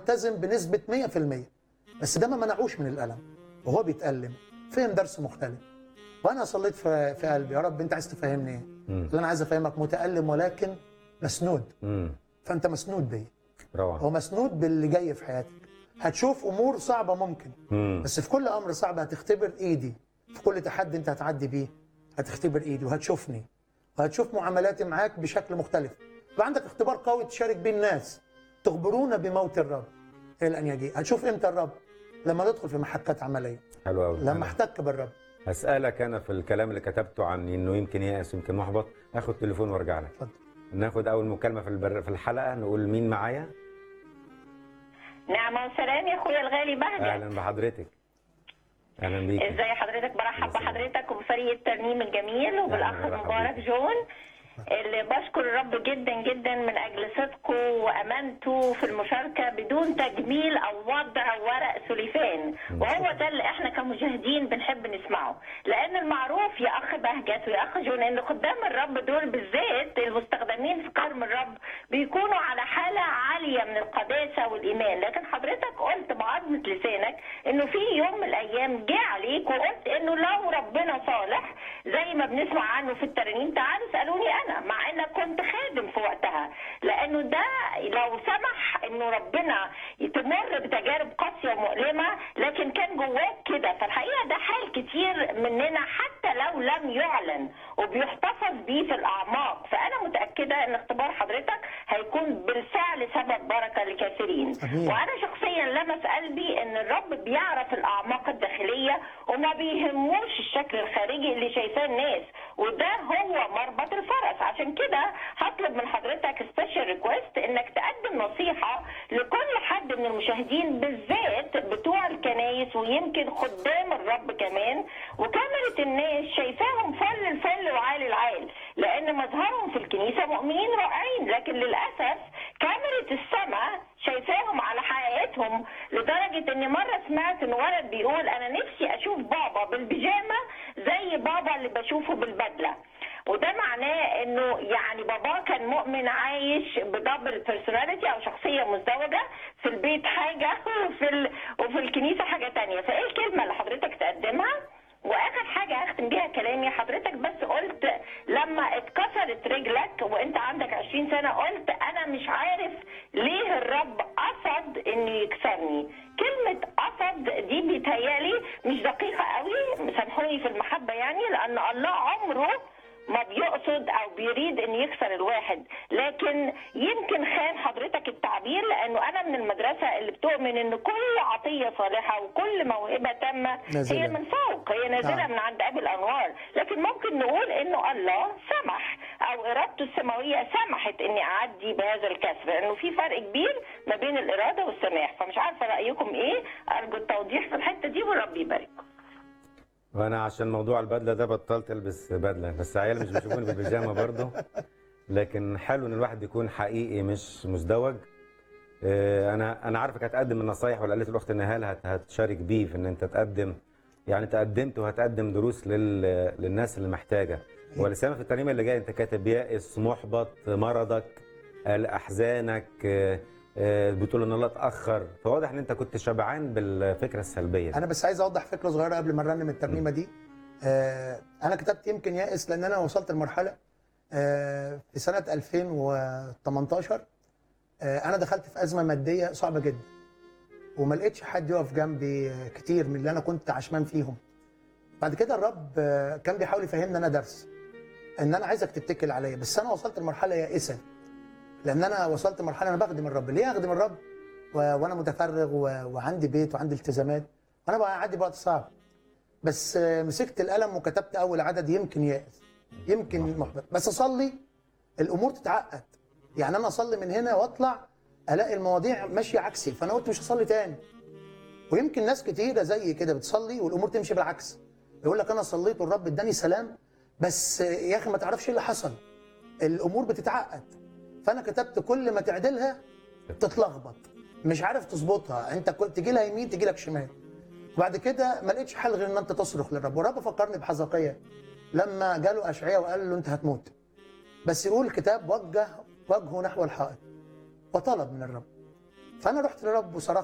ملتزم بنسبه 100% بس ده ما منعوش من الالم وهو بيتالم فهم درس مختلف وانا صليت في في قلبي يا رب انت عايز تفهمني ايه؟ اللي انا عايز افهمك متالم ولكن مسنود امم فانت مسنود بيا روعه هو مسنود باللي جاي في حياتك هتشوف امور صعبه ممكن امم بس في كل امر صعب هتختبر ايدي في كل تحدي انت هتعدي بيه هتختبر ايدي وهتشوفني وهتشوف معاملاتي معاك بشكل مختلف يبقى عندك اختبار قوي تشارك بيه الناس تخبرونا بموت الرب الى ان يجيء هتشوف امتى الرب لما ندخل في محكات عمليه حلو قوي لما احتك بالرب هسألك أنا في الكلام اللي كتبته عن إنه يمكن يأس يمكن محبط آخد تليفون وأرجع لك اتفضل ناخد أول مكالمة في البر... في الحلقة نقول مين معايا نعمة وسلام يا اخويا الغالي بهجت أهلا بحضرتك أهلا بيك ازاي حضرتك برحب مساء بحضرتك وبفريق الترنيم الجميل وبالاخ أهلا، مرحبا المبارك بيك. جون اللي بشكر الرب جدا جدا من اجل صدقه وامانته في المشاركه بدون تجميل او وضع ورق سليفان وهو ده اللي احنا كمشاهدين بنحب نسمعه لان المعروف يا اخ بهجت ويا اخ جون ان خدام الرب دول بالذات المستخدمين في كرم الرب بيكونوا على حاله عاليه من القداسه والايمان لكن حضرتك قلت بعظمه لسانك انه في يوم من الايام جه عليك وقلت انه لو ربنا صالح زي ما بنسمع عنه في الترانيم تعالوا اسالوني انا مع انك كنت خادم في وقتها لانه ده لو سمح انه ربنا تمر بتجارب قاسيه ومؤلمه لكن كان جواك كده فالحقيقه ده حال كتير مننا حتى لو لم يعلن وبيحتفظ بيه في الاعماق فانا متاكده ان اختبار حضرتك هيكون بالفعل سبب بركه لكثيرين أمين. وانا شخصيا لمس قلبي ان الرب بيعرف الاعماق الداخليه وما بيهموش الشكل الخارجي اللي شايفاه الناس وده هو مربط الفرس عشان كده هطلب من حضرتك سبيشال ريكويست انك تقدم نصيحه لكل حد من المشاهدين بالذات بتوع الكنايس ويمكن خدام الرب كمان وكاميرا الناس شايفاهم فل الفل وعالي العال لان مظهرهم في الكنيسه مؤمنين رائعين لكن للاسف كاميرا السماء شايفاهم على حقيقتهم لدرجه ان مره سمعت ان ولد بيقول انا نفسي اشوف بابا بالبيجامه زي بابا اللي بشوفه بالبدله وده معناه انه يعني باباه كان مؤمن عايش بدبل بيرسوناليتي او شخصيه مزدوجه في البيت حاجه وفي ال... وفي الكنيسه حاجه تانية فايه الكلمه اللي حضرتك تقدمها واخر حاجه هختم بيها كلامي حضرتك بس قلت لما اتكسرت رجلك وانت عندك 20 سنه قلت انا مش عارف ليه الرب قصد انه يكسرني كلمه قصد دي بيتهيالي مش دقيقه قوي سامحوني في المحبه يعني لان الله عمره ما بيقصد او بيريد ان يكسر الواحد لكن يمكن خان حضرتك التعبير لانه انا من المدرسه اللي بتؤمن ان كل عطيه صالحه وكل موهبه تامه نازلة. هي من فوق هي نازله نعم. من عند ابي الانوار لكن ممكن نقول انه الله سمح او ارادته السماويه سمحت اني اعدي بهذا الكسر لانه في فرق كبير ما بين الاراده والسماح فمش عارفه رايكم ايه ارجو التوضيح في الحته دي والرب يبارككم وأنا عشان موضوع البدلة ده بطلت ألبس بدلة بس عيالي مش بيشوفوني بالبيجامة برضه لكن حلو إن الواحد يكون حقيقي مش مزدوج آه، أنا أنا عارفك هتقدم النصايح ولا قالت الأخت نهال هت- هتشارك بيه في إن أنت تقدم يعني تقدمت وهتقدم دروس لل... للناس اللي محتاجة ولسامة في الترنيمة اللي جاية أنت كاتب يائس محبط مرضك أحزانك آه، آه، بتقول إن الله اتأخر فواضح إن أنت كنت شبعان بالفكرة السلبية دي. انا بس عايز اوضح فكره صغيره قبل ما نرنم الترنيمه دي آه انا كتبت يمكن يائس لان انا وصلت لمرحله آه في سنه 2018 آه انا دخلت في ازمه ماديه صعبه جدا وما لقيتش حد يقف جنبي آه، كتير من اللي انا كنت عشمان فيهم بعد كده الرب آه، كان بيحاول يفهمني انا درس ان انا عايزك تتكل عليا بس انا وصلت لمرحله يائسه لان انا وصلت لمرحله انا بخدم الرب ليه اخدم الرب و... وانا متفرغ و... وعندي بيت وعندي التزامات وانا بقى عندي وقت صعب بس آه، مسكت القلم وكتبت اول عدد يمكن يائس يمكن محبط بس اصلي الامور تتعقد يعني انا اصلي من هنا واطلع الاقي المواضيع ماشيه عكسي فانا قلت مش هصلي تاني ويمكن ناس كتيره زي كده بتصلي والامور تمشي بالعكس يقول لك انا صليت والرب اداني سلام بس آه، يا اخي ما تعرفش ايه اللي حصل الامور بتتعقد فانا كتبت كل ما تعدلها تتلخبط مش عارف تظبطها انت كنت تجي لها يمين تجي لك شمال وبعد كده ما لقيتش حل غير ان انت تصرخ للرب والرب فكرني بحزقية لما جاله اشعياء وقال له انت هتموت بس يقول الكتاب وجه وجهه نحو الحائط وطلب من الرب فانا رحت لرب وصرخت